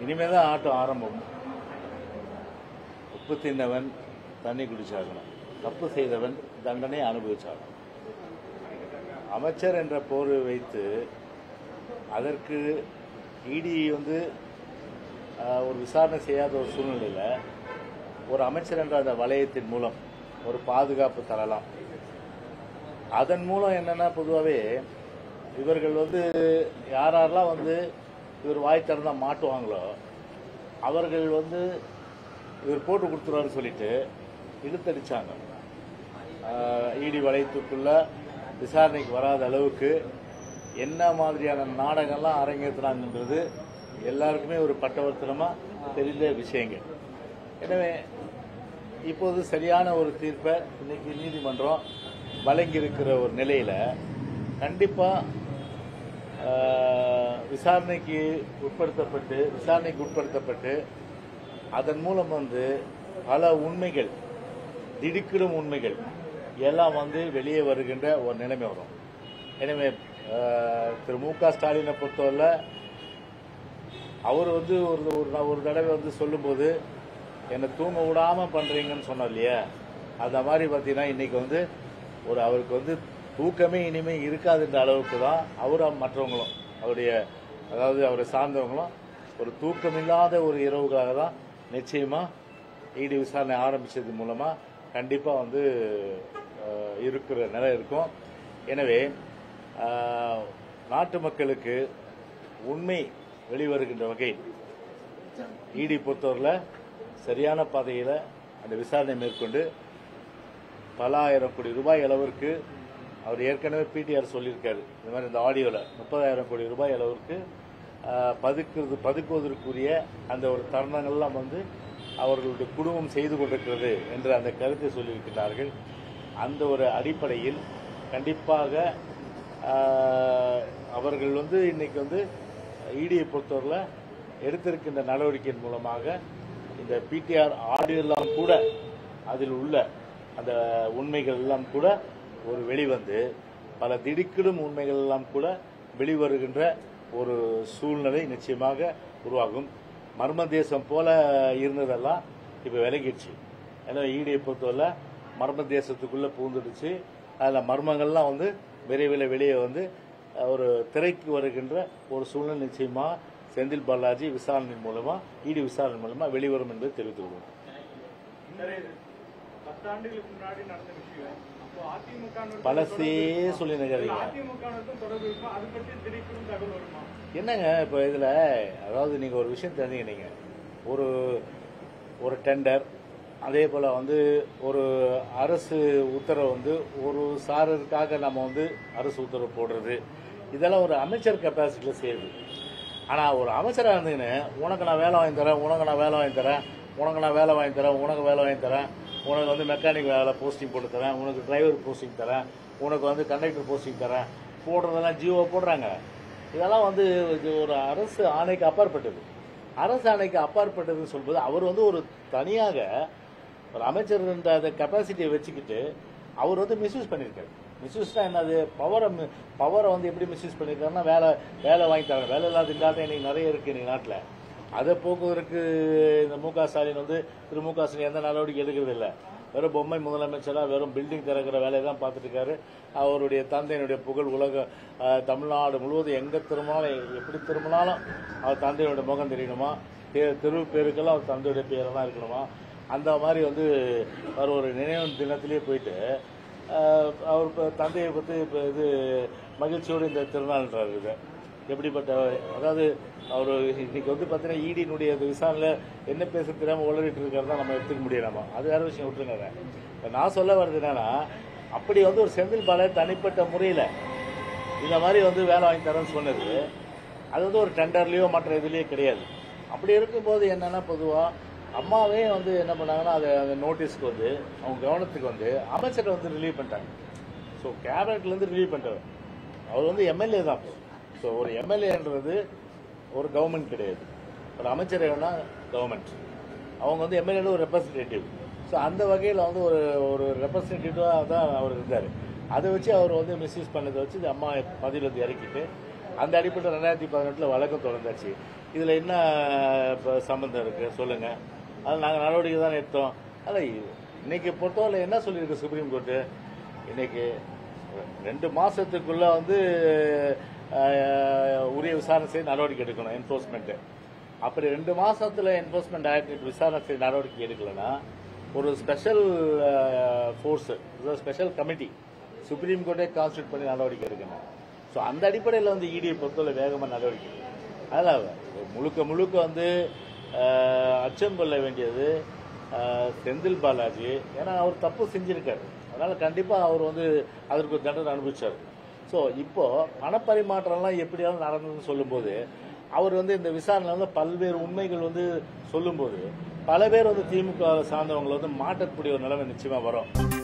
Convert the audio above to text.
இனிமேல் தான் ஆட்டம் ஆரம்பம் உப்பு தின்னவன் தண்ணி குடிச்சாகணும் தப்பு செய்தவன் தண்டனை அனுபவிச்சாகணும் அமைச்சர் என்ற போர் வைத்து அதற்கு இடி வந்து ஆஹ், ஒரு விசாரணை செய்யாத ஒரு சூழ்நிலையில் ஒரு அமைச்சர் என்ற அந்த வளையத்தின் மூலம் ஒரு பாதுகாப்பு தரலாம் அதன் மூலம் என்னன்னா பொதுவாகவே இவர்கள் வந்து யார் யாரெல்லாம் வந்து இவர் வாய் திறந்தா மாட்டுவாங்களோ அவர்கள் வந்து இவர் போட்டு கொடுத்துருவாருன்னு சொல்லிட்டு இழுத்தடிச்சாங்க இடி வளையத்துக்குள்ள விசாரணைக்கு வராத அளவுக்கு என்ன மாதிரியான நாடகம்லாம் அரங்கேற்றுறாங்கன்றது எல்லாருக்குமே ஒரு பட்டவர்த்தனமாக தெரிந்த விஷயங்கள் எனவே இப்போது சரியான ஒரு தீர்ப்பை இன்னைக்கு நீதிமன்றம் வழங்கியிருக்கிற ஒரு நிலையில் கண்டிப்பாக விசாரணைக்கு உட்படுத்தப்பட்டு விசாரணைக்கு உட்படுத்தப்பட்டு அதன் மூலம் வந்து பல உண்மைகள் திடுக்கிடும் உண்மைகள் எல்லாம் வந்து வெளியே வருகின்ற ஒரு நிலைமை வரும் எனவே ஆஹ், திரு மு க ஸ்டாலினை பொறுத்தவரை அவர் வந்து ஒரு ஒரு நா- ஒரு தடவை வந்து சொல்லும்போது என்னை தூங்க விடாம பண்றீங்கன்னு சொன்னார் இல்லையா அந்த மாதிரி பார்த்தீங்கன்னா இன்னைக்கு வந்து ஒரு அவருக்கு வந்து தூக்கமே இனிமே இருக்காதுன்ற அளவுக்கு தான் அவரும் மற்றவங்களும் அவருடைய அதாவது அவரை சார்ந்தவங்களும் ஒரு தூக்கமில்லாத ஒரு இரவுக்காக தான் நிச்சயமா இடி விசாரணை ஆரம்பிச்சது மூலமா கண்டிப்பா வந்து அஹ், இருக்கிற நிலை இருக்கும் எனவே அஹ், நாட்டு மக்களுக்கு உண்மை வெளிவருகின்ற வகையில் இடி பொறுத்தவரையில் சரியான பாதையில் அந்த விசாரணை மேற்கொண்டு பல ஆயிரம் கோடி ரூபாய் அளவிற்கு அவர் ஏற்கனவே பிடிஆர் சொல்லியிருக்காரு இந்த மாதிரி இந்த ஆடியோவில் முப்பதாயிரம் கோடி ரூபாய் அளவிற்கு ஆஹ், பதுக்குறது பதுக்குவதற்குரிய அந்த ஒரு தருணங்கள்லாம் வந்து அவர்களுடைய குடும்பம் செய்து கொண்டிருக்கிறது என்ற அந்த கருத்தை சொல்லியிருக்கிறார்கள் அந்த ஒரு அடிப்படையில் கண்டிப்பாக ஆஹ், அவர்கள் வந்து இன்னைக்கு வந்து இடியை பொறுத்தவரையில் எடுத்திருக்கின்ற நடவடிக்கையின் மூலமாக இந்த பிடிஆர் ஆடியோ எல்லாம் கூட அதில் உள்ள அந்த உண்மைகள் எல்லாம் கூட ஒரு வெளிவந்து பல திடுக்கிடும் உண்மைகள் எல்லாம் கூட வெளிவருகின்ற ஒரு சூழ்நிலை நிச்சயமாக உருவாகும் மர்ம தேசம் போல இருந்ததெல்லாம் இப்போ விலகிடுச்சு ஏன்னா ஈடியை பொறுத்தவரை மர்ம தேசத்துக்குள்ள பூந்துடுச்சு அதில் மர்மங்கள்லாம் வந்து விரைவில் வெளியே வந்து அஹ், ஒரு திரைக்கு வருகின்ற ஒரு சூழ்நிலை நிச்சயமா செந்தில் பாலாஜி விசாரணை மூலமா இடி விசாரணை மூலமா வெளிவரும் என்பதை தெரிவித்துக் கொள்வோம் சரி, இது பத்தாண்டுகளுக்கு முன்னாடி நடந்த விஷயம் அப்போ அதிமுக னு பழசே சொல்லி நினைக்கிறீங்க அதிமுகவுக்கும் தொடர்பு இருக்கும் அது பற்றி திடீர்னு தகவல் வருமா என்னங்க இப்போ இதில் அதாவது நீங்கள் ஒரு விஷயம் தெரிஞ்சுக்கிட்டீங்க ஒரு ஒரு டெண்டர் அதே போல் வந்து ஒரு அரசு உத்தரவு வந்து ஒரு சாரருக்காக நம்ம வந்து அரசு உத்தரவு போடுறது இதெல்லாம் ஒரு அமைச்சர் கெப்பாசிட்டியில் செய்யுது ஆனால் ஒரு அமைச்சராக இருந்துக்கின்னு உனக்கு நான் வேலை வாங்கி தரேன் உனக்கு நான் வேலை வாங்கி தரேன் உனக்கு நான் வேலை வாங்கி தரேன் உனக்கு வேலை வாங்கி தரேன் உனக்கு வந்து மெக்கானிக் வேலை போஸ்டிங் போட்டு தரேன் உனக்கு டிரைவர் போஸ்டிங் தரேன் உனக்கு வந்து கண்டக்டர் போஸ்டிங் தரேன் போடுறதெல்லாம் ஜியோ போடுறாங்க இதெல்லாம் வந்து இது ஒரு அரசு ஆணைக்கு அப்பாற்பட்டது அரசு ஆணைக்கு அப்பாற்பட்டதுன்னு சொல்லும்போது அவர் வந்து ஒரு தனியாக ஒரு அமைச்சர் என்ற அந்த கெப்பாசிட்டியை வச்சுக்கிட்டு அவர் வந்து மிஸ்யூஸ் பண்ணியிருக்காரு மிஸ்யூஸ்னா என்னது பவரை பவரை வந்து எப்படி மிஸ்யூஸ் பண்ணியிருக்காருன்னா வேலை வேலை வாங்கி தரேன் வேலை இல்லாத திண்டாட்டம் இன்னைக்கு நிறைய இருக்கு இன்னைக்கு நாட்டில் அதை போக்குவதற்கு இந்த மு க ஸ்டாலின் வந்து திரு மு க ஸ்டாலின் எந்த நடவடிக்கை எடுக்கிறது இல்லை வெறும் பொம்மை முதலமைச்சரா வெறும் பில்டிங் திறக்கிற வேலையை தான் பார்த்துட்டு இருக்காரு அவருடைய தந்தையினுடைய புகழ் உலக அஹ், தமிழ்நாடு முழுவதும் எங்க திரும்பினாலும் எப்படி திரும்பினாலும் அவர் தந்தையினுடைய முகம் தெரியணுமா தெ- தெரு பேருக்கெல்லாம் அவர் தந்தையுடைய பேரெல்லாம் இருக்கணுமா அந்த மாதிரி வந்து அவர் ஒரு நினைவு தினத்திலேயே போயிட்டு அஹ், அவர் இப்ப தந்தையை பற்றி இப்போ இது மகிழ்ச்சியோடு இந்த திருநாள்ன்றார் இது எப்படிப்பட்ட அதாவது அவர் இன்னைக்கு வந்து பார்த்தீங்கன்னா ஈடியினுடைய விசாரணையில் என்ன பேச தெரியாமல் உளறிட்டு இருக்கிறதா நம்ம எடுத்துக்க முடியும் நம்ம அது வேற விஷயம் விட்டுருங்க அதை. இப்ப நான் சொல்ல வர்றது என்னன்னா அப்படி வந்து ஒரு செந்தில் பாலாஜி தனிப்பட்ட முறையில் இந்த மாதிரி வந்து வேலை வாங்கி தரேன்னு சொன்னது அது வந்து ஒரு டெண்டர்லயோ மற்ற இதுலயோ கிடையாது அப்படி இருக்கும்போது என்னன்னா பொதுவா அம்மாவே வந்து என்ன பண்ணாங்கன்னா அதை அந்த நோட்டீஸ்க்கு வந்து அவங்க கவனத்துக்கு வந்து அமைச்சரை வந்து ரிலீவ் பண்ணிட்டாங்க ஸோ கேபினெட்ல இருந்து ரிலீவ் பண்ணிட்டாரு அவர் வந்து எம்எல்ஏ தான் ஸோ ஒரு எம்எல்ஏன்றது ஒரு கவர்மெண்ட் கிடையாது ஒரு அமைச்சர் வேணா கவர்மெண்ட் அவங்க வந்து எம்எல்ஏல ஒரு ரெப்ரசன்டேட்டிவ் ஸோ அந்த வகையில் வந்து ஒரு ஒரு ரெப்ரசன்டேட்டிவாக தான் அவர் இருந்தார் அதை வச்சு அவர் வந்து மிஸ்யூஸ் பண்ணதை வச்சு இந்த அம்மா பதவியில் வந்து இறக்கிட்டு அந்த அடிப்படையில் ரெண்டாயிரத்தி பதினெட்டில் வழக்கம் தொடர்ந்தாச்சு இதுல என்ன இப்ப சம்பந்தம் இருக்கு சொல்லுங்க அது நாங்க நடவடிக்கை தான் எடுத்தோம் அல்ல இன்னைக்கு பொறுத்தவரை என்ன சொல்லியிருக்கு சுப்ரீம் கோர்ட்டு இன்னைக்கு ரெண்டு மாசத்துக்குள்ள வந்து அஹ், உரிய விசாரணை செய்து நடவடிக்கை எடுக்கணும் என்போர்ஸ்மெண்ட் அப்படி ரெண்டு மாசத்துல என்போர்ஸ்மெண்ட் ஆக்ட் விசாரணை செய்து நடவடிக்கை எடுக்கலன்னா ஒரு special force special committee supreme கோர்ட்டே கான்ஸ்டியூட் பண்ணி நடவடிக்கை எடுக்கணும் ஸோ அந்த அடிப்படையில் வந்து இடியை பொறுத்தவரை வேகமாக நடவடிக்கை எடுக்கணும். அதனால முழுக்க முழுக்க வந்து அஹ், அச்சம் கொள்ள வேண்டியது அஹ், செந்தில் பாலாஜி ஏன்னா அவர் தப்பு செஞ்சிருக்காரு அதனால கண்டிப்பா அவர் வந்து அதற்கு ஒரு தண்டனை அனுபவிச்சார் ஸோ இப்போ பணப்பரிமாற்றம்லாம் எப்படியாவது நடந்ததுன்னு சொல்லும்போது அவர் வந்து இந்த விசாரணையில் வந்து பல்வேறு உண்மைகள் வந்து சொல்லும்போது பல பேர் வந்து திமுக சார்ந்தவங்களை வந்து மாட்டக்கூடிய ஒரு நிலைமை நிச்சயமா வரும்